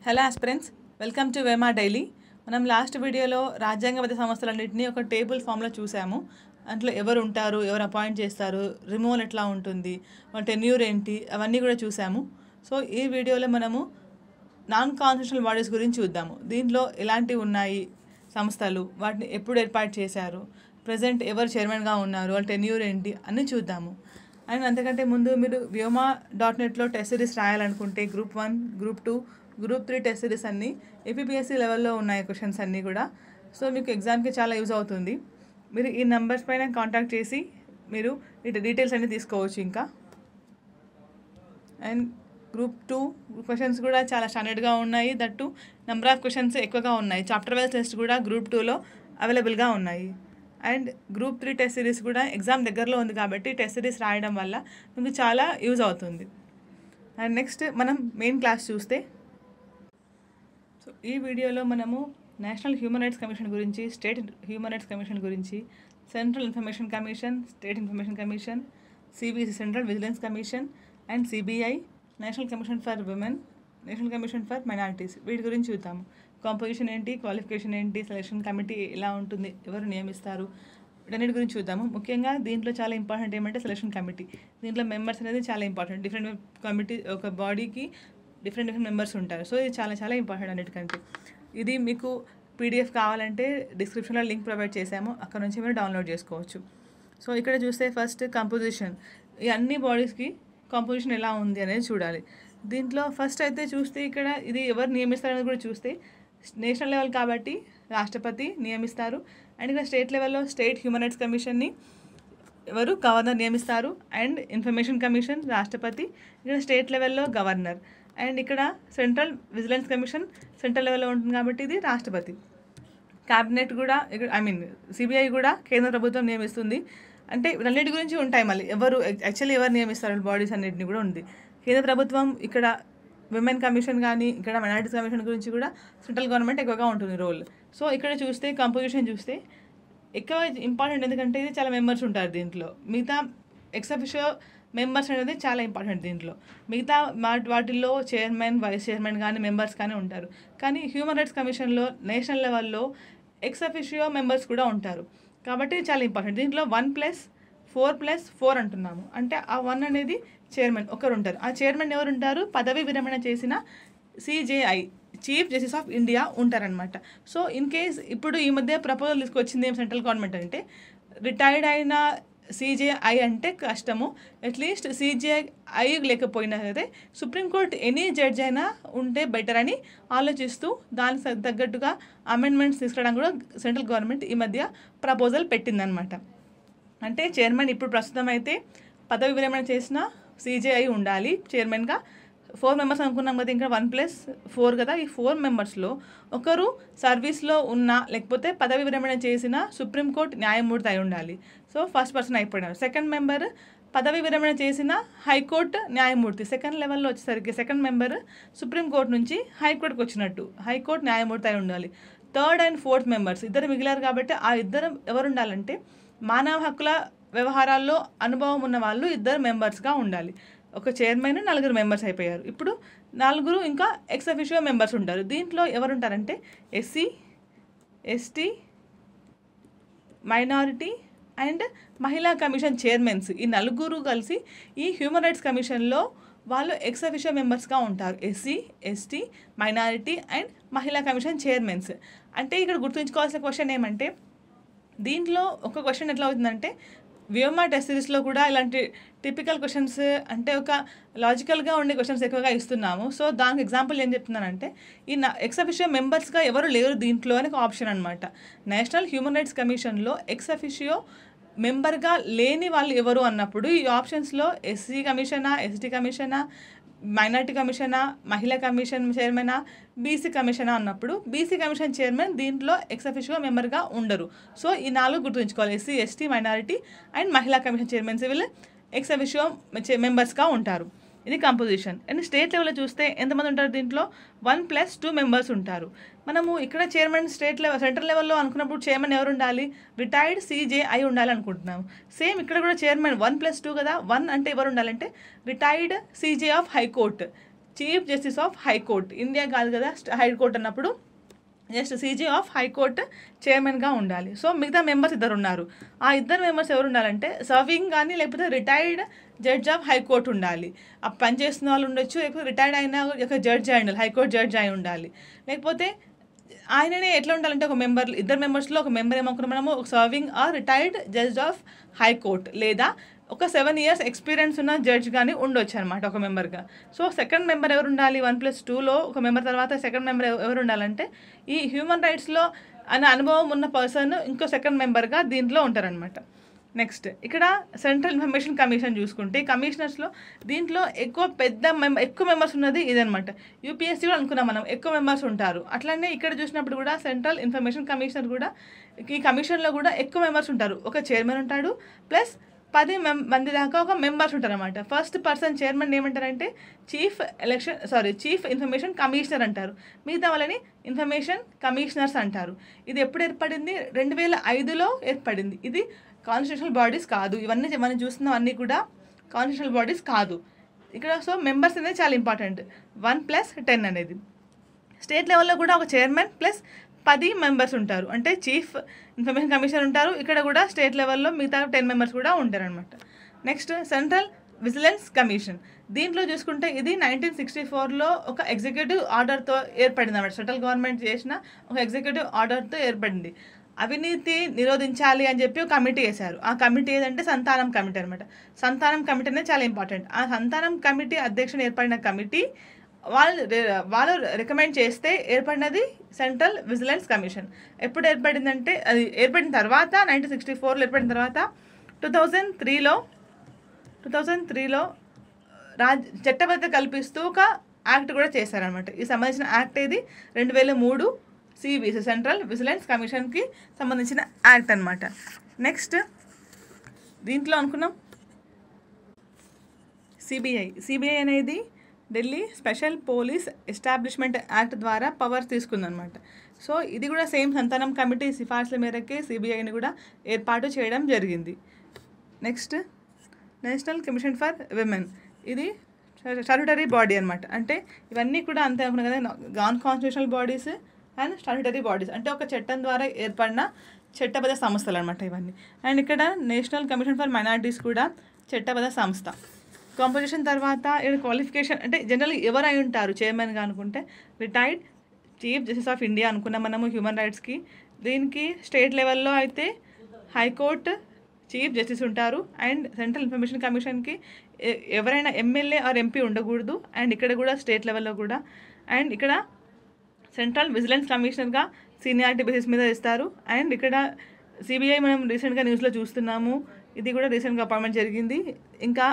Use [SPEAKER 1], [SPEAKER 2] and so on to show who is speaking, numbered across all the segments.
[SPEAKER 1] Hello aspirants welcome to Vema daily మనం last వీడియోలో రాజ్యాంగబద్ధ సంస్థలన్నింటినీ ఒక టేబుల్ ఫామ్లో చూసాము అందులో ఎవరు ఉంటారు ఎవరు అపాయింట్ చేస్తారు రిమూవల్ ఎట్లా ఉంటుంది వాళ్ళ టెన్యూర్ ఏంటి అవన్నీ కూడా చూసాము సో ఈ వీడియోలో మనము నాన్ కాన్స్టిట్యూషనల్ బాడీస్ గురించి చూద్దాము దీంట్లో ఎలాంటివి ఉన్నాయి సంస్థలు వాటిని ఎప్పుడు ఏర్పాటు చేశారు ప్రజెంట్ ఎవరు చైర్మన్గా ఉన్నారు వాళ్ళ టెన్యూర్ ఏంటి అన్నీ చూద్దాము అండ్ అంతకంటే ముందు మీరు వ్యోమా డాట్ నెట్లో టెస్ట్ సిరీస్ రాయాలనుకుంటే group one group two group three test series అన్నీ ఏపీఎస్సీ లెవెల్లో ఉన్నాయి క్వశ్చన్స్ అన్నీ కూడా సో మీకు ఎగ్జామ్కి చాలా యూజ్ అవుతుంది మీరు ఈ నెంబర్స్ పైన కాంటాక్ట్ చేసి మీరు ఈ డీటెయిల్స్ అన్నీ తీసుకోవచ్చు ఇంకా అండ్ గ్రూప్ టూ క్వశ్చన్స్ కూడా చాలా స్టాండర్డ్గా ఉన్నాయి దట్టు నెంబర్ ఆఫ్ క్వశ్చన్స్ ఎక్కువగా ఉన్నాయి చాప్టర్ వైజ్ టెస్ట్ కూడా గ్రూప్ టూలో అవైలబుల్గా ఉన్నాయి and group three test series కూడా ఎగ్జామ్ దగ్గరలో ఉంది కాబట్టి టెస్ట్ సిరీస్ రాయడం వల్ల మీకు చాలా యూజ్ అవుతుంది అండ్ నెక్స్ట్ మనం మెయిన్ క్లాస్ చూస్తే సో ఈ వీడియోలో మనము నేషనల్ హ్యూమన్ రైట్స్ కమిషన్ గురించి స్టేట్ హ్యూమన్ రైట్స్ కమిషన్ గురించి central information commission state information commission CBC central vigilance commission and CBI national commission for women national commission for minorities వీటి గురించి చూద్దాము composition ఏంటి క్వాలిఫికేషన్ ఏంటి సెలక్షన్ కమిటీ ఎలా ఉంటుంది ఎవరు నియమిస్తారు వీటన్నిటి గురించి చూద్దాము ముఖ్యంగా దీంట్లో చాలా ఇంపార్టెంట్ ఏమంటే సెలక్షన్ కమిటీ దీంట్లో మెంబర్స్ అనేది చాలా ఇంపార్టెంట్ డిఫరెంట్ కమిటీ ఒక బాడీకి డిఫరెంట్ డిఫరెంట్ మెంబర్స్ ఉంటారు సో ఇది చాలా చాలా ఇంపార్టెంట్ అన్నిటికంటే ఇది మీకు పీడిఎఫ్ కావాలంటే డిస్క్రిప్షన్లో లింక్ ప్రొవైడ్ చేశాము అక్కడ నుంచి మీరు డౌన్లోడ్ చేసుకోవచ్చు సో ఇక్కడ చూస్తే ఫస్ట్ కంపోజిషన్ ఈ అన్ని బాడీస్కి కాంపోజిషన్ ఎలా ఉంది అనేది చూడాలి దీంట్లో ఫస్ట్ అయితే చూస్తే ఇక్కడ ఇది ఎవరు నియమిస్తారనేది కూడా చూస్తే నేషనల్ లెవెల్ కాబట్టి రాష్ట్రపతి నియమిస్తారు అండ్ ఇక్కడ స్టేట్ లెవెల్లో స్టేట్ హ్యూమన్ రైట్స్ కమిషన్ని ఎవరు గవర్నర్ నియమిస్తారు అండ్ ఇన్ఫర్మేషన్ కమిషన్ రాష్ట్రపతి ఇక్కడ స్టేట్ లెవెల్లో గవర్నర్ అండ్ ఇక్కడ సెంట్రల్ విజిలెన్స్ కమిషన్ సెంట్రల్ లెవెల్లో ఉంటుంది కాబట్టి ఇది రాష్ట్రపతి క్యాబినెట్ కూడా ఇక్కడ ఐ మీన్ సిబిఐ కూడా కేంద్ర ప్రభుత్వం నియమిస్తుంది అంటే వీటన్నిటి గురించి ఉంటాయి మళ్ళీ ఎవరు యాక్చువల్లీ ఎవరు నియమిస్తారు బాడీస్ అన్నిటిని కూడా ఉంది కేంద్ర ప్రభుత్వం ఇక్కడ విమెన్ కమిషన్ కానీ ఇక్కడ మైనారిటీస్ కమిషన్ గురించి కూడా సెంట్రల్ గవర్నమెంట్ ఎక్కువగా ఉంటుంది రోల్ సో ఇక్కడ చూస్తే కంపోజిషన్ చూస్తే ఎక్కువ ఇంపార్టెంట్ ఎందుకంటే ఇది చాలా మెంబర్స్ ఉంటారు దీంట్లో మిగతా ఎక్సఫిషియో మెంబర్స్ అనేది చాలా ఇంపార్టెంట్ దీంట్లో మిగతా వాటిల్లో చైర్మన్ వైస్ చైర్మన్ కానీ మెంబర్స్ కానీ ఉంటారు కానీ హ్యూమన్ రైట్స్ కమిషన్లో నేషనల్ లెవెల్లో ఎక్సఫిషియో మెంబర్స్ కూడా ఉంటారు కాబట్టి ఇది చాలా ఇంపార్టెంట్ దీంట్లో one plus four plus four అంటున్నాము అంటే ఆ వన్ అనేది చైర్మన్ ఒకరు ఉంటారు ఆ చైర్మన్ ఎవరు ఉంటారు పదవి విరమణ చేసిన CJI chief justice of India ఉంటారనమాట సో ఇన్ కేస్ ఇప్పుడు ఈ మధ్య ప్రపోజల్ తీసుకొచ్చింది ఏం సెంట్రల్ గవర్నమెంట్ అంటే రిటైర్డ్ అయిన సీజేఐ అంటే కష్టము అట్లీస్ట్ సీజేఐ లేకపోయినా సరే సుప్రీంకోర్టు ఎనీ జడ్జ్ అయినా ఉంటే బెటర్ అని ఆలోచిస్తూ దానికి తగ్గట్టుగా అమెండ్మెంట్స్ తీసుకురావడం కూడా సెంట్రల్ గవర్నమెంట్ ఈ మధ్య ప్రపోజల్ పెట్టిందనమాట అంటే చైర్మన్ ఇప్పుడు ప్రస్తుతం అయితే పదవి విరమణ చేసిన సీజేఐ ఉండాలి చైర్మన్గా ఫోర్ మెంబర్స్ అనుకున్నాం కదా ఇంకా వన్ ప్లస్ ఫోర్ కదా ఈ ఫోర్ మెంబర్స్లో ఒకరు సర్వీస్లో ఉన్న లేకపోతే పదవి విరమణ చేసిన సుప్రీంకోర్టు న్యాయమూర్తి అయి ఉండాలి సో ఫస్ట్ పర్సన్ అయిపోయినారు సెకండ్ మెంబర్ పదవి విరమణ చేసిన హైకోర్టు న్యాయమూర్తి సెకండ్ లెవెల్లో వచ్చేసరికి సెకండ్ మెంబర్ సుప్రీంకోర్టు నుంచి హైకోర్టుకు వచ్చినట్టు హైకోర్టు న్యాయమూర్తి అయి ఉండాలి థర్డ్ అండ్ ఫోర్త్ మెంబర్స్ ఇద్దరు మిగిలారు కాబట్టి ఆ ఇద్దరు ఎవరు ఉండాలంటే మానవ హక్కుల వ్యవహారాల్లో అనుభవం ఉన్న వాళ్ళు ఇద్దరు మెంబర్స్గా ఉండాలి ఒక చైర్మన్ నలుగురు మెంబర్స్ అయిపోయారు ఇప్పుడు నలుగురు ఇంకా ఎక్స్ అఫిషియో మెంబర్స్ ఉంటారు దీంట్లో ఎవరు ఉంటారంటే ఎస్సీ ఎస్టీ మైనారిటీ అండ్ మహిళా కమిషన్ చైర్మన్స్ ఈ నలుగురు కలిసి ఈ హ్యూమన్ రైట్స్ కమిషన్లో వాళ్ళు ఎక్స్ అఫిషియో మెంబర్స్గా ఉంటారు ఎస్సీ ఎస్టీ మైనారిటీ అండ్ మహిళా కమిషన్ చైర్మన్స్ అంటే ఇక్కడ గుర్తుంచుకోవాల్సిన క్వశ్చన్ ఏమంటే దీంట్లో ఒక క్వశ్చన్ ఎట్లా అవుతుందంటే వ్యోమా టెస్ట్ సిరీస్లో కూడా ఇలాంటి టిపికల్ క్వశ్చన్స్ అంటే ఒక లాజికల్గా ఉండే క్వశ్చన్స్ ఎక్కువగా ఇస్తున్నాము సో దానికి ఎగ్జాంపుల్ ఏం చెప్తున్నానంటే ఈ నా ఎక్స్ అఫిషియో మెంబర్స్గా ఎవరు లేరు దీంట్లో అని ఒక ఆప్షన్ అనమాట నేషనల్ హ్యూమన్ రైట్స్ కమిషన్లో ఎక్స్ అఫిషియో మెంబర్గా లేని వాళ్ళు ఎవరు అన్నప్పుడు ఈ ఆప్షన్స్లో ఎస్సీ కమిషనా ఎస్టీ కమిషనా మైనార్టీ కమిషనా మహిళా కమిషన్ చైర్మనా బీసీ కమిషనా అన్నప్పుడు బీసీ కమిషన్ చైర్మన్ దీంట్లో ఎక్స్ అఫిషియో మెంబర్గా ఉండరు సో ఈ నాలుగు గుర్తుంచుకోవాలి ఎస్సీ ఎస్టీ మైనారిటీ అండ్ మహిళా కమిషన్ చైర్మన్స్ వీళ్ళు ఎక్స్ అఫిషియో మెంబర్స్గా ఉంటారు ఇది కంపోజిషన్ అండ్ స్టేట్ లెవెల్లో చూస్తే ఎంతమంది ఉంటారు దీంట్లో వన్ ప్లస్ టూ మెంబర్స్ ఉంటారు మనము ఇక్కడ చైర్మన్ స్టేట్ లెవెల్ సెంట్రల్ లెవెల్లో అనుకున్నప్పుడు చైర్మన్ ఎవరు ఉండాలి రిటైర్డ్ సీజే అయి ఉండాలి అనుకుంటున్నాం సేమ్ ఇక్కడ కూడా చైర్మన్ వన్ ప్లస్ టూ కదా వన్ అంటే ఎవరు ఉండాలంటే retired CJ of high court chief justice of high court India కాదు కదా హైకోర్ట్ అన్నప్పుడు జస్ట్ సీజీ ఆఫ్ హైకోర్ట్ చైర్మన్గా ఉండాలి సో మిగతా మెంబర్స్ ఇద్దరు ఉన్నారు ఆ ఇద్దరు మెంబర్స్ ఎవరు ఉండాలంటే సర్వింగ్ కానీ లేకపోతే రిటైర్డ్ జడ్జ్ ఆఫ్ హైకోర్ట్ ఉండాలి ఆ పనిచేస్తున్న వాళ్ళు ఉండొచ్చు లేకపోతే రిటైర్డ్ అయిన ఒక జడ్జ్ అయి ఉండాలి హైకోర్టు జడ్జ్ అయి ఉండాలి లేకపోతే ఆయననే ఎట్లా ఉండాలంటే ఒక మెంబర్ ఇద్దరు మెంబర్స్లో ఒక మెంబర్ ఏమనుకున్నాం మనము ఒక serving or retired judge of high court లేదా ఒక సెవెన్ ఇయర్స్ ఎక్స్పీరియన్స్ ఉన్న జడ్జ్ కానీ ఉండొచ్చు అనమాట ఒక మెంబర్గా సో సెకండ్ మెంబర్ ఎవరు ఉండాలి వన్ ప్లస్ టూలో ఒక మెంబర్ తర్వాత సెకండ్ మెంబర్ ఎవరు ఉండాలంటే ఈ హ్యూమన్ రైట్స్లో అనే అనుభవం ఉన్న పర్సన్ ఇంకో సెకండ్ మెంబర్గా దీంట్లో ఉంటారనమాట నెక్స్ట్ ఇక్కడ సెంట్రల్ ఇన్ఫర్మేషన్ కమిషన్ చూసుకుంటే కమిషనర్స్లో దీంట్లో ఎక్కువ పెద్ద మెంబర్ ఎక్కువ మెంబర్స్ ఉన్నది ఇదనమాట యూపీఎస్సీ కూడా అనుకున్నాం మనం ఎక్కువ మెంబర్స్ ఉంటారు అట్లనే ఇక్కడ చూసినప్పుడు కూడా సెంట్రల్ ఇన్ఫర్మేషన్ కమిషనర్ కూడా ఈ కమిషన్లో కూడా ఎక్కువ మెంబర్స్ ఉంటారు ఒక చైర్మన్ ఉంటాడు ప్లస్ పది మెం మంది దాకా ఒక మెంబర్స్ ఉంటారు అనమాట ఫస్ట్ పర్సన్ చైర్మన్ ఏమంటారంటే chief election sorry chief information commissioner అంటారు మిగతా వాళ్ళని ఇన్ఫర్మేషన్ కమిషనర్స్ అంటారు ఇది ఎప్పుడు ఏర్పడింది రెండు వేల ఐదులో ఏర్పడింది ఇది కాన్స్టిట్యూషనల్ బాడీస్ కాదు ఇవన్నీ మనం చూస్తున్న అన్నీ కూడా కాన్స్టిట్యూషనల్ బాడీస్ కాదు ఇక్కడ సో మెంబర్స్ అనేది చాలా ఇంపార్టెంట్ వన్ ప్లస్ టెన్ అనేది స్టేట్ లెవెల్లో కూడా ఒక చైర్మన్ ప్లస్ పది మెంబర్స్ ఉంటారు అంటే చీఫ్ ఇన్ఫర్మేషన్ కమిషనర్ ఉంటారు ఇక్కడ కూడా స్టేట్ లెవెల్లో మిగతా టెన్ మెంబర్స్ కూడా ఉంటారు అనమాట నెక్స్ట్ సెంట్రల్ విజిలెన్స్ కమిషన్ దీంట్లో చూసుకుంటే ఇది నైన్టీన్ సిక్స్టీ ఫోర్లో ఒక ఎగ్జిక్యూటివ్ ఆర్డర్తో ఏర్పడింది అనమాట సెంట్రల్ గవర్నమెంట్ చేసిన ఒక ఎగ్జిక్యూటివ్ ఆర్డర్తో ఏర్పడింది అవినీతి నిరోధించాలి అని చెప్పి ఒక కమిటీ వేశారు ఆ కమిటీ ఏదంటే సంతానం కమిటీ అనమాట సంతానం కమిటీ అనేది చాలా ఇంపార్టెంట్ ఆ సంతానం కమిటీ అధ్యక్షుని ఏర్పడిన కమిటీ వాళ్ళు రి- వాళ్ళు రికమెండ్ చేస్తే ఏర్పడినది సెంట్రల్ విజిలెన్స్ కమిషన్ ఎప్పుడు ఏర్పడిందంటే అది ఏర్పడిన తర్వాత నైన్టీన్ సిక్స్టీ ఫోర్లో ఏర్పడిన తర్వాత టూ థౌజండ్ త్రీలో టూ థౌజండ్ త్రీలో రాజ్ చట్టబద్ధత కల్పిస్తూ ఒక యాక్ట్ కూడా చేశారనమాట ఈ సంబంధించిన యాక్ట్ ఏది రెండు వేల మూడు సిబిసి సెంట్రల్ విజిలెన్స్ కమిషన్కి సంబంధించిన యాక్ట్ అనమాట నెక్స్ట్ దీంట్లో అనుకున్నాం సిబిఐ సిబిఐ అనేది Delhi special police establishment act ద్వారా పవర్ తీసుకుందనమాట సో ఇది కూడా సేమ్ సంతానం కమిటీ సిఫార్సుల మేరకే సిబిఐని కూడా ఏర్పాటు చేయడం జరిగింది next national commission for women ఇది స్టాట్యుటరీ బాడీ అనమాట అంటే ఇవన్నీ కూడా అంతే అనుకున్నాం కదా non constitutional bodies and statutory bodies అంటే ఒక చట్టం ద్వారా ఏర్పడిన చట్టబద్ధ సంస్థలు అనమాట ఇవన్నీ అండ్ ఇక్కడ నేషనల్ కమిషన్ ఫర్ మైనారిటీస్ కూడా చట్టబద్ధ సంస్థ కాంపోజిషన్ తర్వాత ఇక్కడ క్వాలిఫికేషన్ అంటే జనరల్ ఎవరు అయి ఉంటారు చైర్మన్గా అనుకుంటే retired chief justice of India అనుకున్నాం మనము హ్యూమన్ రైట్స్కి దీనికి స్టేట్ లెవెల్లో అయితే హైకోర్టు చీఫ్ జస్టిస్ ఉంటారు అండ్ సెంట్రల్ ఇన్ఫర్మేషన్ కమిషన్కి ఎ- ఎవరైనా ఎమ్మెల్యే ఆర్ ఎంపీ ఉండకూడదు అండ్ ఇక్కడ కూడా స్టేట్ లెవెల్లో కూడా అండ్ ఇక్కడ సెంట్రల్ విజిలెన్స్ కమిషనర్గా సీనియారిటీ బేసిస్ మీద ఇస్తారు అండ్ ఇక్కడ సిబిఐ మనం రీసెంట్గా న్యూస్లో చూస్తున్నాము ఇది కూడా రీసెంట్గా అపాయింట్మెంట్ జరిగింది ఇంకా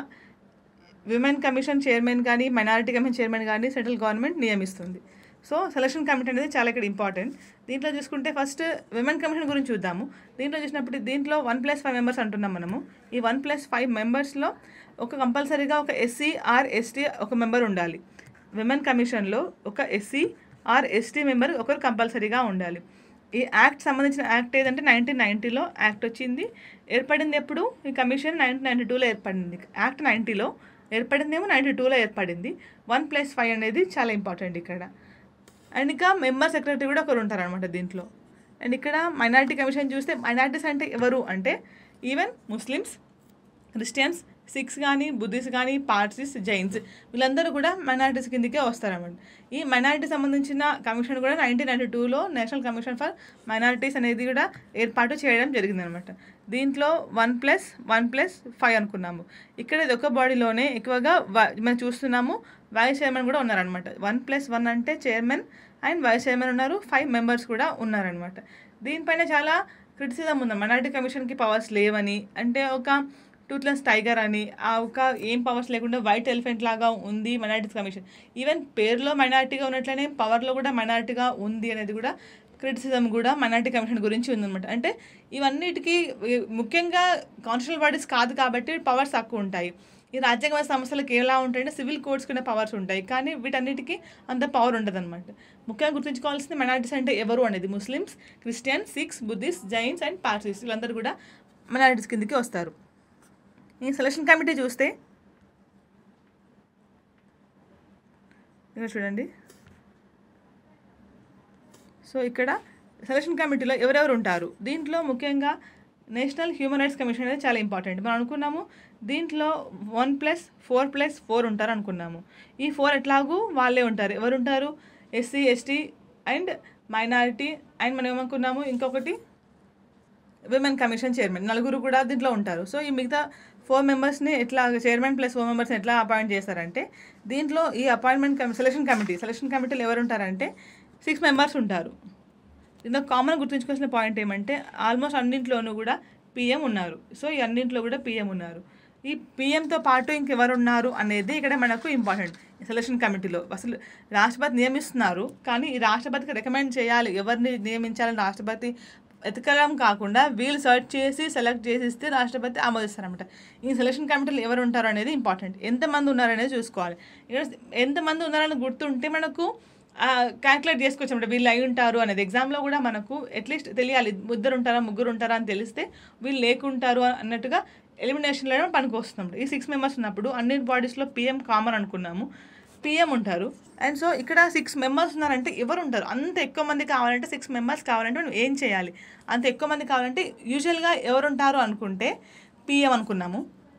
[SPEAKER 1] విమెన్ కమిషన్ చైర్మన్ కానీ మైనారిటీ కమిషన్ చైర్మన్ కానీ సెంట్రల్ గవర్నమెంట్ నియమిస్తుంది సో సెలక్షన్ కమిటీ అనేది చాలా ఇక్కడ ఇంపార్టెంట్ దీంట్లో చూసుకుంటే ఫస్ట్ విమెన్ కమిషన్ గురించి చూద్దాము దీంట్లో చూసినప్పుడు దీంట్లో వన్ ప్లస్ ఫైవ్ మెంబర్స్ అంటున్నాం మనము ఈ వన్ ప్లస్ ఫైవ్ మెంబర్స్లో ఒక కంపల్సరీగా ఒక ఎస్సీ ఆర్ ఎస్టీ ఒక మెంబర్ ఉండాలి విమెన్ కమిషన్లో ఒక ఎస్సీ ఆర్ ఎస్టీ మెంబర్ ఒకరు కంపల్సరీగా ఉండాలి ఈ యాక్ట్ సంబంధించిన యాక్ట్ ఏదంటే నైన్టీన్ నైంటీలో యాక్ట్ వచ్చింది ఏర్పడింది ఎప్పుడు ఈ కమిషన్ నైన్టీన్ నైంటీ టూలో ఏర్పడింది యాక్ట్ నైంటీలో ఏర్పడిందేమో నైంటీ టూలో ఏర్పడింది వన్ ప్లస్ ఫైవ్ అనేది చాలా ఇంపార్టెంట్ ఇక్కడ అండ్ ఇంకా మెంబర్ సెక్రటరీ కూడా ఒకరు ఉంటారనమాట దీంట్లో అండ్ ఇక్కడ మైనారిటీ కమిషన్ చూస్తే మైనారిటీస్ అంటే ఎవరు అంటే ఈవెన్ ముస్లిమ్స్ క్రిస్టియన్స్ సిక్స్ కానీ బుద్ధిస్ట్ కానీ పార్సీస్ జైన్స్ వీళ్ళందరూ కూడా మైనారిటీస్ కిందకే వస్తారన్నమాట ఈ మైనారిటీ సంబంధించిన కమిషన్ కూడా నైన్టీన్ నైన్టీ టూలో నేషనల్ కమిషన్ ఫర్ మైనారిటీస్ అనేది కూడా ఏర్పాటు చేయడం జరిగిందనమాట దీంట్లో one plus one plus five అనుకున్నాము ఇక్కడ ఇది ఒక బాడీలోనే ఎక్కువగా వ- మనం చూస్తున్నాము వైస్ చైర్మన్ కూడా ఉన్నారనమాట వన్ ప్లస్ వన్ అంటే చైర్మన్ అండ్ వైస్ చైర్మన్ ఉన్నారు ఫైవ్ మెంబర్స్ కూడా ఉన్నారనమాట దీనిపైన చాలా క్రిటిసిజం ఉంది మైనారిటీ కమిషన్కి పవర్స్ లేవని అంటే ఒక టూత్లెస్ టైగర్ అని ఆ ఒక ఏం పవర్స్ లేకుండా వైట్ ఎలిఫెంట్ లాగా ఉంది మైనారిటీస్ కమిషన్ ఈవెన్ పేరులో మైనారిటీగా ఉన్నట్లనే పవర్లో కూడా మైనారిటీగా ఉంది అనేది కూడా క్రిటిసిజం కూడా మైనారిటీ కమిషన్ గురించి ఉందన్నమాట అంటే ఇవన్నిటికీ ఈ- ముఖ్యంగా కాన్స్టిట్యూషనల్ బాడీస్ కాదు కాబట్టి పవర్స్ తక్కువ ఉంటాయి ఈ రాజ్యాంగ సంస్థలకు ఎలా ఉంటాయంటే సివిల్ కోడ్స్ కింద పవర్స్ ఉంటాయి కానీ వీటన్నిటికీ అంత పవర్ ఉండదు అనమాట ముఖ్యంగా గుర్తుంచుకోవాల్సింది మైనారిటీస్ అంటే ఎవరు అనేది Muslims Christian Sikhs Buddhist Jains and Parsis వీళ్ళందరూ కూడా మైనారిటీస్ కిందకి వస్తారు ఈ సెలక్షన్ కమిటీ చూస్తే ఇక్కడ చూడండి సో ఇక్కడ సెలక్షన్ కమిటీలో ఎవరెవరు ఉంటారు దీంట్లో ముఖ్యంగా నేషనల్ హ్యూమన్ రైట్స్ కమిషన్ అనేది చాలా ఇంపార్టెంట్ మనం అనుకున్నాము దీంట్లో one plus four plus four ఉంటారు అనుకున్నాము ఈ ఫోర్ ఎట్లాగూ వాళ్ళే ఉంటారు ఎవరు ఉంటారు SC ST and minority and మనం ఏమనుకున్నాము ఇంకొకటి విమెన్ కమిషన్ చైర్మన్ నలుగురు కూడా దీంట్లో ఉంటారు సో ఈ మిగతా ఫోర్ మెంబర్స్ని ఎట్లా చైర్మన్ ప్లస్ ఫోర్ మెంబర్స్ని ఎట్లా అపాయింట్ చేస్తారంటే దీంట్లో ఈ అపాయింట్మెంట్ కమి సెలక్షన్ కమిటీ సెలక్షన్ కమిటీలో ఎవరు ఉంటారంటే సిక్స్ మెంబర్స్ ఉంటారు దీంట్లో కామన్ గుర్తుంచుకోవాల్సిన పాయింట్ ఏమంటే ఆల్మోస్ట్ అన్నింట్లోనూ కూడా పిఎం ఉన్నారు సో ఈ అన్నింట్లో కూడా పిఎం ఉన్నారు ఈ పిఎంతో పాటు ఇంకెవరు ఉన్నారు అనేది ఇక్కడ మనకు ఇంపార్టెంట్ సెలక్షన్ కమిటీలో అసలు రాష్ట్రపతి నియమిస్తున్నారు కానీ ఈ రాష్ట్రపతికి రికమెండ్ చేయాలి ఎవరిని నియమించాలని రాష్ట్రపతి ఎతకడం కాకుండా వీళ్ళు సెర్చ్ చేసి సెలెక్ట్ చేసి ఇస్తే రాష్ట్రపతి ఆమోదిస్తారనమాట ఈ సెలక్షన్ కమిటీలో ఎవరు ఉంటారు అనేది ఇంపార్టెంట్ ఎంతమంది ఉన్నారనేది చూసుకోవాలి ఇక్కడ ఎంతమంది ఉన్నారని గుర్తుంటే మనకు క్యాల్కులేట్ చేసుకోవచ్చు అనమాట వీళ్ళు అయి ఉంటారు అనేది ఎగ్జామ్లో కూడా మనకు అట్లీస్ట్ తెలియాలి ఇద్దరు ఉంటారా ముగ్గురు ఉంటారా అని తెలిస్తే వీళ్ళు లేకుంటారు అన్నట్టుగా ఎలిమినేషన్లో పనికి వస్తుంది ఈ సిక్స్ మెంబర్స్ ఉన్నప్పుడు అన్ని బాడీస్లో పిఎం కామన్ అనుకున్నాము పిఎం ఉంటారు అండ్ సో ఇక్కడ సిక్స్ మెంబర్స్ ఉన్నారంటే ఎవరు ఉంటారు అంత ఎక్కువ మంది కావాలంటే సిక్స్ మెంబర్స్ కావాలంటే మనం ఏం చేయాలి అంత ఎక్కువ మంది కావాలంటే యూజువల్గా ఎవరు ఉంటారు అనుకుంటే పిఎం అనుకున్నాము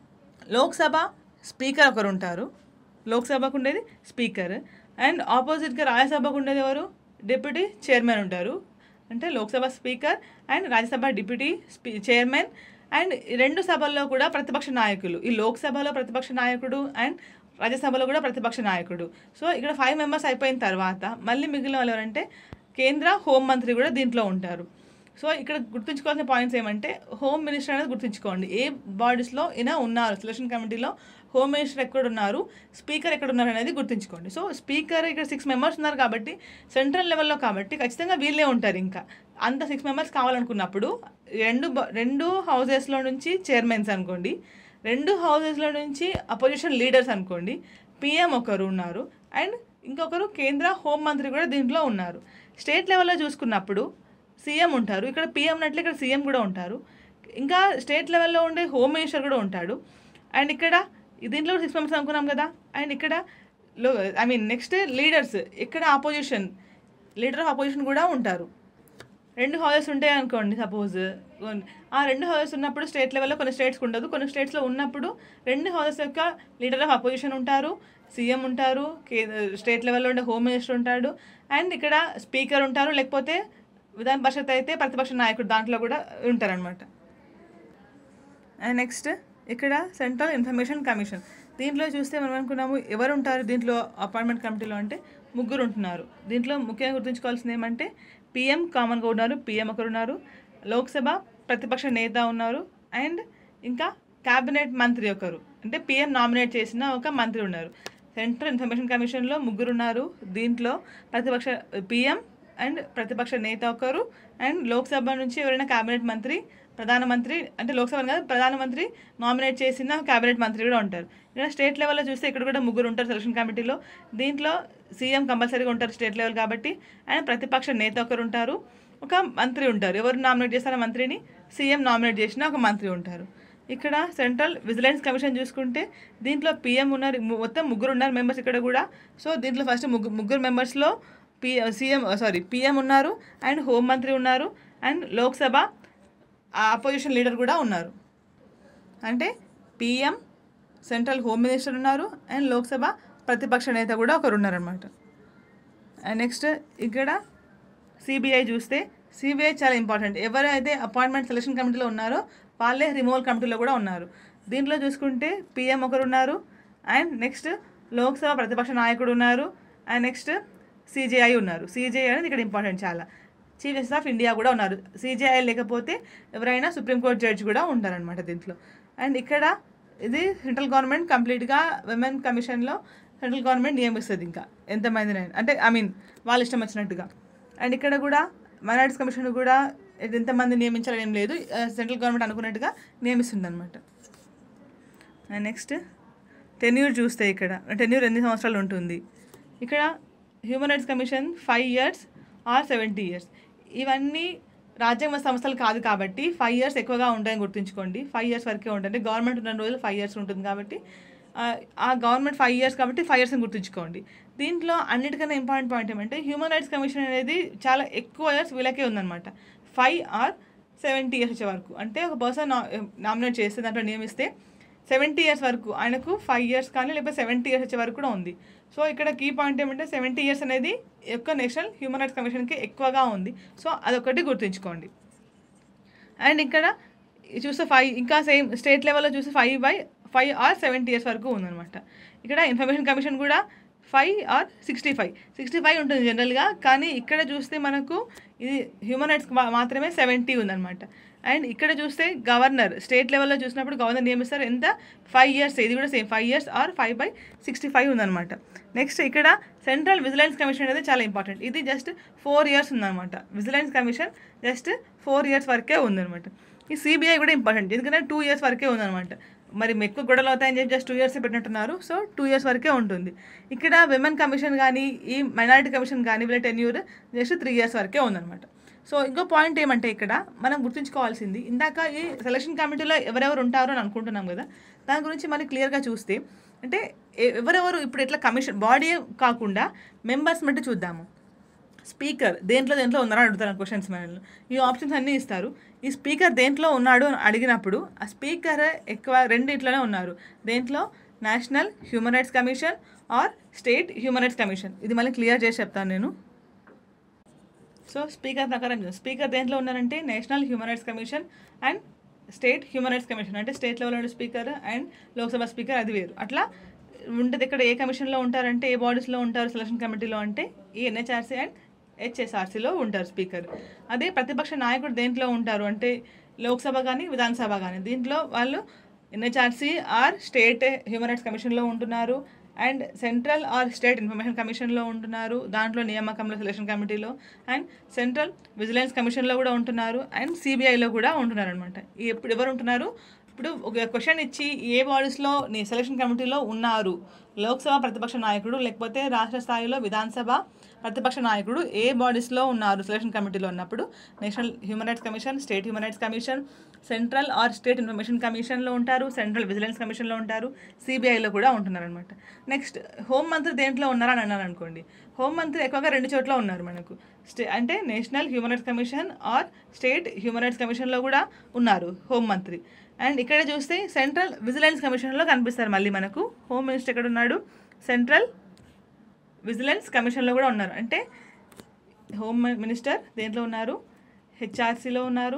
[SPEAKER 1] లోక్సభ స్పీకర్ ఒకరు ఉంటారు లోక్సభకు ఉండేది స్పీకర్ అండ్ ఆపోజిట్గా రాజ్యసభకు ఉండేది ఎవరు డిప్యూటీ చైర్మన్ ఉంటారు అంటే Lok Sabha speaker and Rajya Sabha deputy స్పీ చైర్మన్ అండ్ ఈ రెండు సభల్లో కూడా ప్రతిపక్ష నాయకులు ఈ లోక్సభలో ప్రతిపక్ష నాయకుడు అండ్ రాజ్యసభలో కూడా ప్రతిపక్ష నాయకుడు సో ఇక్కడ ఫైవ్ మెంబర్స్ అయిపోయిన తర్వాత మళ్ళీ మిగిలిన వాళ్ళు ఎవరంటే కేంద్ర హోంమంత్రి కూడా దీంట్లో ఉంటారు సో ఇక్కడ గుర్తుంచుకోవాల్సిన పాయింట్స్ ఏమంటే హోమ్ మినిస్టర్ అనేది గుర్తుంచుకోండి ఏ బాడీస్లో ఈయన ఉన్నారు సెలక్షన్ కమిటీలో హోమ్ మినిస్టర్ ఎక్కడ ఉన్నారు స్పీకర్ ఎక్కడ ఉన్నారు అనేది గుర్తుంచుకోండి సో స్పీకర్ ఇక్కడ సిక్స్ మెంబర్స్ ఉన్నారు కాబట్టి సెంట్రల్ లెవెల్లో కాబట్టి ఖచ్చితంగా వీళ్ళే ఉంటారు ఇంకా అంత సిక్స్ మెంబర్స్ కావాలనుకున్నప్పుడు రెండు బ- రెండు హౌజెస్లో నుంచి చైర్మన్స్ అనుకోండి రెండు హౌజెస్లో నుంచి అపోజిషన్ లీడర్స్ అనుకోండి పిఎం ఒకరు ఉన్నారు అండ్ ఇంకొకరు కేంద్ర హోం మంత్రి కూడా దీంట్లో ఉన్నారు స్టేట్ లెవెల్లో చూసుకున్నప్పుడు సీఎం ఉంటారు ఇక్కడ పిఎం ఉన్నట్లు ఇక్కడ సీఎం కూడా ఉంటారు ఇంకా స్టేట్ లెవెల్లో ఉండే హోమ్ మినిస్టర్ కూడా ఉంటాడు అండ్ ఇక్కడ దీంట్లో సిక్స్ మెంబర్స్ అనుకున్నాం కదా అండ్ ఇక్కడ లో ఐ మీన్ నెక్స్ట్ లీడర్స్ ఇక్కడ ఆపోజిషన్ లీడర్ ఆఫ్ అపోజిషన్ కూడా ఉంటారు రెండు హౌసెస్ ఉంటాయి అనుకోండి సపోజ్ ఆ రెండు హౌసెస్ ఉన్నప్పుడు స్టేట్ లెవెల్లో కొన్ని స్టేట్స్కి ఉండదు కొన్ని స్టేట్స్లో ఉన్నప్పుడు రెండు హౌసెస్ యొక్క లీడర్ ఆఫ్ అపోజిషన్ ఉంటారు సీఎం ఉంటారు కే స్టేట్ లెవెల్లో ఉండే హోమ్ మినిస్టర్ ఉంటాడు అండ్ ఇక్కడ స్పీకర్ ఉంటారు లేకపోతే విధాన పరిషత్ అయితే ప్రతిపక్ష నాయకుడు దాంట్లో కూడా ఉంటారనమాట అండ్ నెక్స్ట్ ఇక్కడ సెంట్రల్ ఇన్ఫర్మేషన్ కమిషన్ దీంట్లో చూస్తే మనం అనుకున్నాము ఎవరు ఉంటారు దీంట్లో అపాయింట్మెంట్ కమిటీలో అంటే ముగ్గురు ఉంటున్నారు దీంట్లో ముఖ్యంగా గుర్తుంచుకోవాల్సింది ఏమంటే పిఎం కామన్గా ఉన్నారు పిఎం ఒకరు ఉన్నారు లోక్సభ ప్రతిపక్ష నేత ఉన్నారు అండ్ ఇంకా క్యాబినెట్ మంత్రి ఒకరు అంటే పిఎం నామినేట్ చేసిన ఒక మంత్రి ఉన్నారు సెంట్రల్ ఇన్ఫర్మేషన్ కమిషన్లో ముగ్గురు ఉన్నారు దీంట్లో ప్రతిపక్ష పిఎం అండ్ ప్రతిపక్ష నేత ఒకరు అండ్ లోక్సభ నుంచి ఎవరైనా క్యాబినెట్ మంత్రి ప్రధానమంత్రి అంటే లోక్సభ కాదు ప్రధానమంత్రి నామినేట్ చేసిన క్యాబినెట్ మంత్రి కూడా ఉంటారు ఇక్కడ స్టేట్ లెవెల్లో చూస్తే ఇక్కడ కూడా ముగ్గురు ఉంటారు సెలక్షన్ కమిటీలో దీంట్లో సీఎం కంపల్సరీగా ఉంటారు స్టేట్ లెవెల్ కాబట్టి అండ్ ప్రతిపక్ష నేత ఒకరు ఉంటారు ఒక మంత్రి ఉంటారు ఎవరు నామినేట్ చేస్తారో మంత్రిని సీఎం నామినేట్ చేసిన ఒక మంత్రి ఉంటారు ఇక్కడ సెంట్రల్ విజిలెన్స్ కమిషన్ చూసుకుంటే దీంట్లో పిఎం ఉన్నారు ము- మొత్తం ముగ్గురు ఉన్నారు మెంబర్స్ ఇక్కడ కూడా సో దీంట్లో ఫస్ట్ ముగ్గురు ముగ్గురు మెంబర్స్లో పి సీఎం సారీ పిఎం ఉన్నారు అండ్ హోం మంత్రి ఉన్నారు అండ్ లోక్సభ అపోజిషన్ లీడర్ కూడా ఉన్నారు అంటే పిఎం సెంట్రల్ హోమ్ మినిస్టర్ ఉన్నారు అండ్ లోక్సభ ప్రతిపక్ష నేత కూడా ఒకరు ఉన్నారనమాట అండ్ నెక్స్ట్ ఇక్కడ సిబిఐ చూస్తే సిబిఐ చాలా ఇంపార్టెంట్ ఎవరైతే అపాయింట్మెంట్ సెలక్షన్ కమిటీలో ఉన్నారో వాళ్ళే రిమూవల్ కమిటీలో కూడా ఉన్నారు దీంట్లో చూసుకుంటే పిఎం ఒకరు ఉన్నారు అండ్ నెక్స్ట్ లోక్సభ ప్రతిపక్ష నాయకుడు ఉన్నారు అండ్ నెక్స్ట్ సిజేఐ ఉన్నారు సిజేఐ అనేది ఇక్కడ ఇంపార్టెంట్ చాలా చీఫ్ జస్టిస్ ఆఫ్ ఇండియా కూడా ఉన్నారు సిజేఐ లేకపోతే ఎవరైనా సుప్రీంకోర్టు జడ్జి కూడా ఉంటారనమాట దీంట్లో అండ్ ఇక్కడ ఇది సెంట్రల్ గవర్నమెంట్ కంప్లీట్గా విమెన్ కమిషన్లో సెంట్రల్ గవర్నమెంట్ నియమిస్తుంది ఇంకా ఎంతమందిని అంటే ఐ మీన్ వాళ్ళ ఇష్టం వచ్చినట్టుగా అండ్ ఇక్కడ కూడా మైనారిటీస్ కమిషన్ కూడా ఎంతమంది నియమించాలని ఏం లేదు సెంట్రల్ గవర్నమెంట్ అనుకున్నట్టుగా నియమిస్తుంది అనమాట అండ్ నెక్స్ట్ టెన్యూర్ చూస్తే ఇక్కడ టెన్యూర్ ఎన్ని సంవత్సరాలు ఉంటుంది ఇక్కడ human rights commission five years or seventy years ఇవన్నీ రాజ్యాంగ సంస్థలు కాదు కాబట్టి ఫైవ్ ఇయర్స్ ఎక్కువగా ఉంటాయని గుర్తుంచుకోండి ఫైవ్ ఇయర్స్ వరకే ఉంటుంది గవర్నమెంట్ ఉన్న రోజులు ఫైవ్ ఇయర్స్ ఉంటుంది కాబట్టి ఆ గవర్నమెంట్ ఫైవ్ ఇయర్స్ కాబట్టి ఫైవ్ ఇయర్స్ అని గుర్తుంచుకోండి దీంట్లో అన్నిటికన్నా ఇంపార్టెంట్ పాయింట్ ఏమంటే హ్యూమన్ రైట్స్ కమిషన్ అనేది చాలా ఎక్కువ ఇయర్స్ వీళ్ళకే ఉందన్నమాట ఫైవ్ ఆర్ సెవెంటీ ఇయర్స్ వచ్చే వరకు అంటే ఒక పర్సన్ నామినేట్ చేస్తే దాంట్లో నియమిస్తే సెవెంటీ ఇయర్స్ వరకు ఆయనకు ఫైవ్ ఇయర్స్ కానీ లేకపోతే సెవెంటీ ఇయర్స్ వచ్చే వరకు కూడా ఉంది సో ఇక్కడ కీ పాయింట్ ఏమంటే సెవెంటీ ఇయర్స్ అనేది ఎక్కువ నేషనల్ హ్యూమన్ రైట్స్ కమిషన్కి ఎక్కువగా ఉంది సో అదొకటి గుర్తుంచుకోండి అండ్ ఇక్కడ చూస్తే ఫైవ్ ఇంకా సేమ్ స్టేట్ లెవెల్లో చూస్తే five by five or seventy years వరకు ఉందన్నమాట ఇక్కడ ఇన్ఫర్మేషన్ కమిషన్ కూడా five or sixty five sixty five ఉంటుంది జనరల్గా కానీ ఇక్కడ చూస్తే మనకు ఇది హ్యూమన్ రైట్స్ మాత్రమే సెవెంటీ ఉందన్నమాట అండ్ ఇక్కడ చూస్తే గవర్నర్ స్టేట్ లెవెల్లో చూసినప్పుడు గవర్నర్ నియమిస్తారు ఎంత ఫైవ్ ఇయర్స్ ఇది కూడా same five years or five by sixty five ఉందన్నమాట నెక్స్ట్ ఇక్కడ సెంట్రల్ విజిలెన్స్ కమిషన్ అనేది చాలా ఇంపార్టెంట్ ఇది జస్ట్ ఫోర్ ఇయర్స్ ఉందన్నమాట vigilance commission just four years వరకే ఉందన్నమాట ఈ సిబిఐ కూడా ఇంపార్టెంట్ ఎందుకంటే టూ ఇయర్స్ వరకే ఉందన్నమాట మరి ఎక్కువ గొడవలు అవుతాయని చెప్పి జస్ట్ టూ ఇయర్స్ పెట్టినట్టున్నారు సో టూ ఇయర్స్ వరకే ఉంటుంది ఇక్కడ విమెన్ కమిషన్ కానీ ఈ మైనారిటీ కమిషన్ కానీ వీళ్ళ టెన్యూర్ జస్ట్ త్రీ ఇయర్స్ వరకే ఉందన్నమాట సో ఇంకో పాయింట్ ఏమంటే ఇక్కడ మనం గుర్తుంచుకోవాల్సింది ఇందాక ఈ సెలక్షన్ కమిటీలో ఎవరెవరు ఉంటారో అని అనుకుంటున్నాం కదా దాని గురించి మళ్ళీ క్లియర్గా చూస్తే అంటే ఎ- ఎవరెవరు ఇప్పుడు ఎట్లా కమిషన్ బాడీ కాకుండా మెంబర్స్ మట్టి చూద్దాము స్పీకర్ దేంట్లో దేంట్లో ఉన్నారో అడుగుతారు క్వశ్చన్స్ మనల్ని ఈ ఆప్షన్స్ అన్నీ ఇస్తారు ఈ స్పీకర్ దేంట్లో ఉన్నాడు అని అడిగినప్పుడు ఆ స్పీకర్ ఎక్కువ రెండిట్లోనే ఉన్నారు దేంట్లో national human rights commission or state human rights commission ఇది మళ్ళీ క్లియర్ చేసి చెప్తాను నేను సో స్పీకర్ ప్రకారం చూద్దాం. స్పీకర్ దేంట్లో ఉన్నారంటే national human rights commission and state human rights commission అంటే స్టేట్ లెవెల్లో ఉండే స్పీకర్ అండ్ లోక్సభ స్పీకర్ అది వేరు అట్లా ఉంటుంది ఇక్కడ ఏ కమిషన్లో ఉంటారంటే ఏ బాడీస్లో ఉంటారు సెలక్షన్ కమిటీలో అంటే ఈ ఎన్హెచ్ఆర్సీ అండ్ హెచ్ఎస్ఆర్సీలో ఉంటారు స్పీకర్ అదే ప్రతిపక్ష నాయకుడు దేంట్లో ఉంటారు అంటే లోక్సభ కానీ విధానసభ కానీ దీంట్లో వాళ్ళు NHRC or state human rights కమిషన్లో ఉంటున్నారు and central or state information కమిషన్లో ఉంటున్నారు దాంట్లో నియామకంలో సెలక్షన్ కమిటీలో అండ్ సెంట్రల్ విజిలెన్స్ కమిషన్లో కూడా ఉంటున్నారు అండ్ సిబిఐలో కూడా ఉంటున్నారు అనమాట ఇప్పుడు ఎవరు ఉంటున్నారు ఇప్పుడు ఒక క్వశ్చన్ ఇచ్చి ఏ బాడీస్లో నీ సెలక్షన్ కమిటీలో ఉన్నారు లోక్సభ ప్రతిపక్ష నాయకుడు లేకపోతే రాష్ట్ర స్థాయిలో విధానసభ ప్రతిపక్ష నాయకుడు ఏ బాడీస్లో ఉన్నారు సెలక్షన్ కమిటీలో ఉన్నప్పుడు national human rights commission state human rights commission central or state information కమిషన్లో ఉంటారు సెంట్రల్ విజిలెన్స్ కమిషన్లో ఉంటారు సిబిఐలో కూడా ఉంటున్నారు అనమాట నెక్స్ట్ హోం మంత్రి దేంట్లో ఉన్నారని అన్నారు అనుకోండి హోం మంత్రి ఎక్కువగా రెండు చోట్ల ఉన్నారు మనకు స్టే అంటే national human rights commission or state human rights కమిషన్లో కూడా ఉన్నారు హోం మంత్రి అండ్ ఇక్కడ చూస్తే సెంట్రల్ విజిలెన్స్ కమిషన్లో కనిపిస్తారు మళ్ళీ మనకు హోమ్ మినిస్టర్ ఎక్కడ ఉన్నాడు సెంట్రల్ విజిలెన్స్ కమిషన్లో కూడా ఉన్నారు అంటే హోమ్ మినిస్టర్ దేంట్లో ఉన్నారు హెచ్ఆర్సీలో ఉన్నారు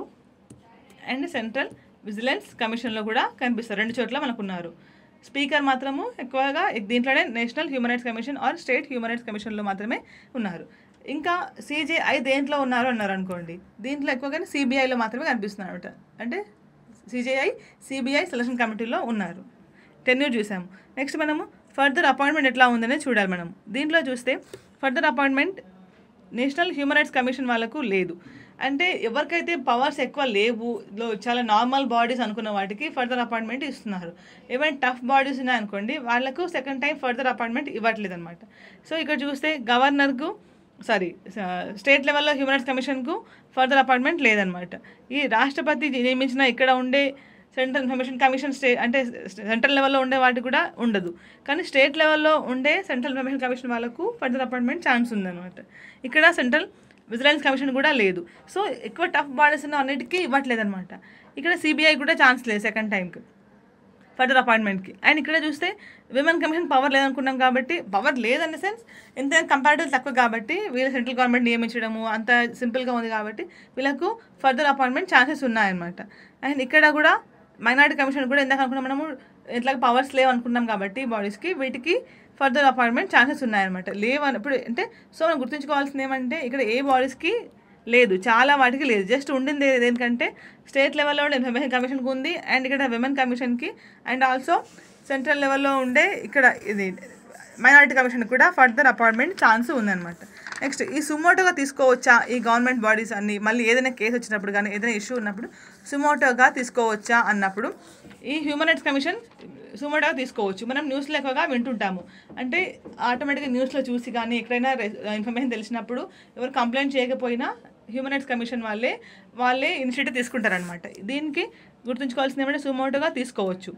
[SPEAKER 1] అండ్ సెంట్రల్ విజిలెన్స్ కమిషన్లో కూడా కనిపిస్తారు రెండు చోట్ల మనకు ఉన్నారు స్పీకర్ మాత్రము ఎక్కువగా దీంట్లోనే national human rights commission or state human rights కమిషన్లో మాత్రమే ఉన్నారు ఇంకా సిజేఐ దేంట్లో ఉన్నారు అన్నారు అనుకోండి దీంట్లో ఎక్కువగానే సిబిఐలో మాత్రమే కనిపిస్తున్నారు అనమాట అంటే సిజేఐ సిబిఐ సెలక్షన్ కమిటీలో ఉన్నారు టెన్యూర్ చూసాము నెక్స్ట్ మనము ఫర్దర్ అపాయింట్మెంట్ ఎట్లా ఉందనే చూడాలి మనం దీంట్లో చూస్తే further appointment national human rights commission వాళ్ళకు లేదు అంటే ఎవరికైతే పవర్స్ ఎక్కువ లేవు లో చాలా నార్మల్ బాడీస్ అనుకున్న వాటికి ఫర్దర్ అపాయింట్మెంట్ ఇస్తున్నారు ఏమైనా టఫ్ బాడీస్ ఉన్నాయనుకోండి వాళ్ళకు సెకండ్ టైం ఫర్దర్ అపాయింట్మెంట్ ఇవ్వట్లేదు అనమాట సో ఇక్కడ చూస్తే గవర్నర్కు సారీ స్టేట్ లెవెల్లో హ్యూమన్ రైట్స్ కమిషన్కు ఫర్దర్ అపాయింట్మెంట్ లేదనమాట ఈ రాష్ట్రపతి నియమించిన ఇక్కడ ఉండే సెంట్రల్ ఇన్ఫర్మేషన్ కమిషన్ స్టే అంటే సెంట్రల్ లెవెల్లో ఉండే వాటికి కూడా ఉండదు కానీ స్టేట్ లెవెల్లో ఉండే సెంట్రల్ ఇన్ఫర్మేషన్ కమిషన్ వాళ్ళకు ఫర్దర్ అపాయింట్మెంట్ ఛాన్స్ ఉందన్నమాట ఇక్కడ సెంట్రల్ విజిలెన్స్ కమిషన్ కూడా లేదు సో ఎక్కువ టఫ్ బాడీస్ ఉన్న అన్నిటికీ ఇవ్వట్లేదు అనమాట ఇక్కడ సిబిఐ కూడా ఛాన్స్ లేదు సెకండ్ టైంకి ఫర్దర్ అపాయింట్మెంట్కి అండ్ ఇక్కడ చూస్తే విమెన్ కమిషన్ పవర్ లేదనుకున్నాం కాబట్టి పవర్ లేదన్న సెన్స్ ఎంత కంపారిటివ్ తక్కువ కాబట్టి వీళ్ళు సెంట్రల్ గవర్నమెంట్ నియమించడము అంత సింపుల్గా ఉంది కాబట్టి వీళ్ళకు ఫర్దర్ అపాయింట్మెంట్ ఛాన్సెస్ ఉన్నాయన్నమాట అండ్ ఇక్కడ కూడా మైనారిటీ కమిషన్ కూడా ఎందాక అనుకున్నాం మనము ఇట్లా పవర్స్ లేవు అనుకున్నాం కాబట్టి బాడీస్కి వీటికి ఫర్దర్ అపాయింట్మెంట్ ఛాన్సెస్ ఉన్నాయన్నమాట లేవు అని ఇప్పుడు అంటే సో మనం గుర్తుంచుకోవాల్సింది ఏమంటే ఇక్కడ ఏ బాడీస్కి లేదు చాలా వాటికి లేదు జస్ట్ ఉండింది ఏ- దేనికంటే స్టేట్ లెవెల్లో ఉండే ఇన్ఫర్మేషన్ కమిషన్కి ఉంది అండ్ ఇక్కడ విమెన్ కమిషన్కి అండ్ ఆల్సో సెంట్రల్ లెవెల్లో ఉండే ఇక్కడ ఇది మైనారిటీ కమిషన్ కూడా ఫర్దర్ అపాయింట్మెంట్ ఛాన్స్ ఉందన్నమాట నెక్స్ట్ ఈ సుమోటోగా తీసుకోవచ్చా ఈ గవర్నమెంట్ బాడీస్ అన్ని మళ్ళీ ఏదైనా కేసు వచ్చినప్పుడు కానీ ఏదైనా ఇష్యూ ఉన్నప్పుడు సుమోటోగా తీసుకోవచ్చా అన్నప్పుడు ఈ హ్యూమన్ రైట్స్ కమిషన్ సుమోటోగా తీసుకోవచ్చు మనం న్యూస్లో ఎక్కువగా వింటుంటాము అంటే ఆటోమేటిక్గా న్యూస్లో చూసి కానీ ఎక్కడైనా ఇన్ఫర్మేషన్ తెలిసినప్పుడు ఎవరు కంప్లైంట్ చేయకపోయినా హ్యూమన్ రైట్స్ కమిషన్ వాళ్ళే వాళ్ళే ఇనిషియేటివ్ తీసుకుంటారనమాట దీనికి గుర్తుంచుకోవాల్సింది ఏమంటే సుమోటోగా తీసుకోవచ్చు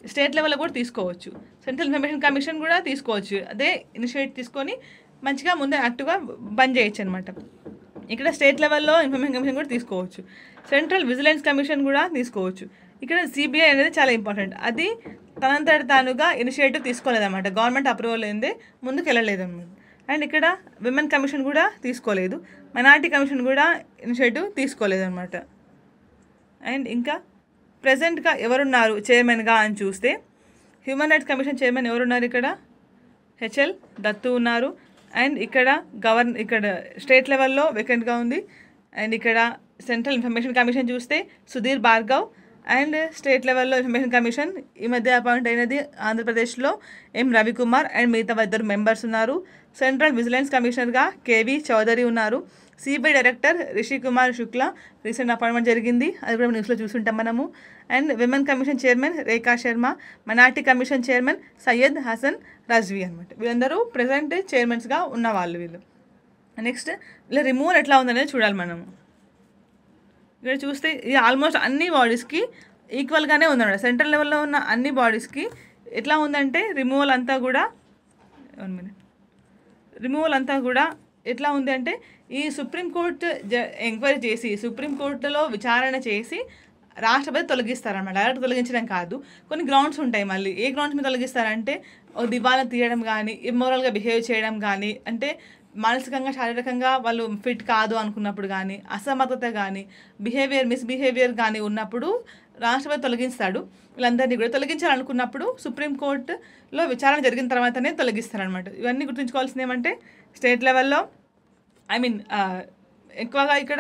[SPEAKER 1] స్టేట్ లెవెల్లో కూడా తీసుకోవచ్చు సెంట్రల్ ఇన్ఫర్మేషన్ కమిషన్ కూడా తీసుకోవచ్చు అదే ఇనిషియేట్ తీసుకొని మంచిగా ముందే యాక్టివ్గా బంద్ చేయొచ్చు అనమాట ఇక్కడ స్టేట్ లెవెల్లో ఇన్ఫర్మేషన్ కమిషన్ కూడా తీసుకోవచ్చు సెంట్రల్ విజిలెన్స్ కమిషన్ కూడా తీసుకోవచ్చు ఇక్కడ సిబిఐ అనేది చాలా ఇంపార్టెంట్ అది తనంతట తానుగా ఇనిషియేటివ్ తీసుకోలేదన్నమాట గవర్నమెంట్ అప్రూవల్ లేదే ముందుకు వెళ్ళలేదన్నమాట అండ్ ఇక్కడ విమెన్ కమిషన్ కూడా తీసుకోలేదు మైనార్టీ కమిషన్ కూడా ఇనిషియేటివ్ తీసుకోలేదన్నమాట అండ్ ఇంకా ప్రజెంట్గా ఎవరున్నారు చైర్మన్గా అని చూస్తే హ్యూమన్ రైట్స్ కమిషన్ చైర్మన్ ఎవరున్నారు ఇక్కడ హెచ్ఎల్ దత్తు ఉన్నారు అండ్ ఇక్కడ గవర్న ఇక్కడ స్టేట్ లెవెల్లో వేకెంట్గా ఉంది అండ్ ఇక్కడ సెంట్రల్ ఇన్ఫర్మేషన్ కమిషన్ చూస్తే సుధీర్ భార్గవ్ అండ్ స్టేట్ లెవెల్లో ఇన్ఫర్మేషన్ కమిషన్ ఈ మధ్య అపాయింట్ అయినది ఆంధ్రప్రదేశ్లో ఎం రవికుమార్ అండ్ మిగతా ఇద్దరు మెంబర్స్ ఉన్నారు సెంట్రల్ విజిలెన్స్ కమిషనర్గా కేవీ చౌదరి ఉన్నారు CBI director Rishi Kumar Shukla recent appointment జరిగింది అది కూడా న్యూస్లో చూసుంటాం మనము and women commission chairman Rekha Sharma minority commission chairman Syed Hasan Rizvi అనమాట వీళ్ళందరూ ప్రజెంట్ చైర్మన్స్గా ఉన్న వాళ్ళు వీళ్ళు నెక్స్ట్ వీళ్ళ రిమూవల్ ఎట్లా ఉందనేది చూడాలి మనము ఇక్కడ చూస్తే ఇది ఆల్మోస్ట్ అన్ని బాడీస్కి ఈక్వల్గానే ఉందన్నమాట సెంట్రల్ లెవెల్లో ఉన్న అన్ని బాడీస్కి ఎట్లా ఉందంటే రిమూవల్ అంతా కూడా వన్ మినిట్ రిమూవల్ అంతా కూడా ఎట్లా ఉంది అంటే ఈ సుప్రీంకోర్టు జ ఎంక్వైరీ చేసి సుప్రీంకోర్టులో విచారణ చేసి రాష్ట్రపతి తొలగిస్తారన్నమాట డైరెక్ట్ తొలగించడం కాదు కొన్ని గ్రౌండ్స్ ఉంటాయి మళ్ళీ ఏ గ్రౌండ్స్ మీద తొలగిస్తారంటే ఓ దివాలా తీయడం కానీ ఇమ్మోరల్గా బిహేవ్ చేయడం కానీ అంటే మానసికంగా శారీరకంగా వాళ్ళు ఫిట్ కాదు అనుకున్నప్పుడు కానీ అసమర్థత కానీ బిహేవియర్ మిస్బిహేవియర్ కానీ ఉన్నప్పుడు రాష్ట్రపతి తొలగిస్తాడు వీళ్ళందరినీ కూడా తొలగించాలనుకున్నప్పుడు సుప్రీంకోర్టులో విచారణ జరిగిన తర్వాతనే తొలగిస్తారనమాట ఇవన్నీ గుర్తుంచుకోవాల్సింది ఏమంటే స్టేట్ లెవెల్లో ఐ మీన్ ఎక్కువగా ఇక్కడ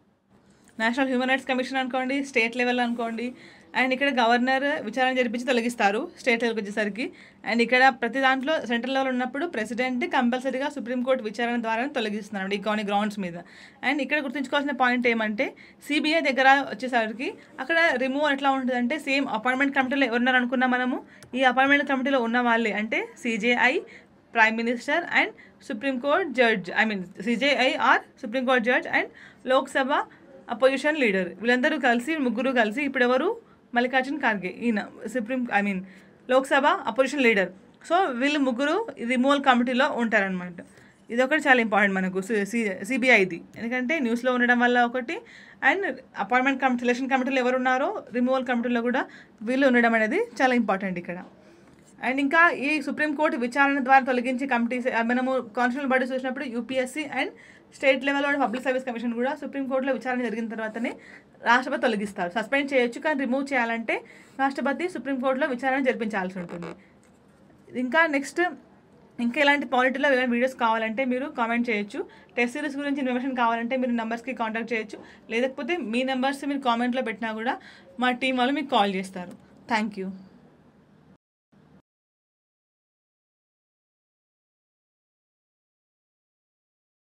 [SPEAKER 1] నేషనల్ హ్యూమన్ రైట్స్ కమిషన్ అనుకోండి స్టేట్ లెవెల్ అనుకోండి అండ్ ఇక్కడ గవర్నర్ విచారణ జరిపించి తొలగిస్తారు స్టేట్ లెవెల్కి వచ్చేసరికి అండ్ ఇక్కడ ప్రతి దాంట్లో సెంట్రల్ లెవెల్ ఉన్నప్పుడు ప్రెసిడెంట్ కంపల్సరీగా సుప్రీంకోర్టు విచారణ ద్వారా తొలగిస్తున్నారు ఈ కొన్ని గ్రౌండ్స్ మీద అండ్ ఇక్కడ గుర్తుంచుకోవాల్సిన పాయింట్ ఏమంటే సిబిఐ దగ్గర వచ్చేసరికి అక్కడ రిమూవ్ ఎట్లా ఉంటుందంటే సేమ్ అపాయింట్మెంట్ కమిటీలో ఎవరున్నారు అనుకున్నా మనము ఈ అపాయింట్మెంట్ కమిటీలో ఉన్న వాళ్ళే అంటే CJI prime minister and supreme court judge I mean CJI or supreme court judge and Lok Sabha opposition leader వీళ్ళందరూ కలిసి ముగ్గురు కలిసి ఇప్పుడు ఎవరు మల్లికార్జున్ ఖార్గే ఈయన supreme I mean Lok Sabha opposition leader so వీళ్ళు ముగ్గురు రిమూవల్ కమిటీలో ఉంటారనమాట ఇది ఒకటి చాలా ఇంపార్టెంట్ మనకు సిబిఐది ఎందుకంటే న్యూస్లో ఉండడం వల్ల ఒకటి అండ్ అపాయింట్మెంట్ కమిటీ సెలక్షన్ కమిటీలో ఎవరు ఉన్నారో రిమూవల్ కమిటీలో కూడా వీళ్ళు ఉండడం అనేది చాలా ఇంపార్టెంట్ ఇక్కడ అండ్ ఇంకా ఈ సుప్రీంకోర్టు విచారణ ద్వారా తొలగించే కమిటీస్ మనము కాన్స్టిట్యూషన్ బాడీ చూసినప్పుడు యూపీఎస్సీ అండ్ స్టేట్ లెవెల్లో పబ్లిక్ సర్వీస్ కమిషన్ కూడా సుప్రీంకోర్టులో విచారణ జరిగిన తర్వాతనే రాష్ట్రపతి తొలగిస్తారు సస్పెండ్ చేయొచ్చు కానీ రిమూవ్ చేయాలంటే రాష్ట్రపతి సుప్రీంకోర్టులో విచారణ జరిపించాల్సి ఉంటుంది ఇంకా నెక్స్ట్ ఇంకా ఇలాంటి పాలిటీలో ఇలాంటి వీడియోస్ కావాలంటే మీరు కామెంట్ చేయొచ్చు టెస్ట్ సిరీస్ గురించి ఇన్ఫర్మేషన్ కావాలంటే మీరు నెంబర్స్కి కాంటాక్ట్ చేయొచ్చు లేకపోతే మీ నెంబర్స్ మీరు కామెంట్లో పెట్టినా కూడా మా టీం వాళ్ళు మీకు కాల్ చేస్తారు థ్యాంక్ యూ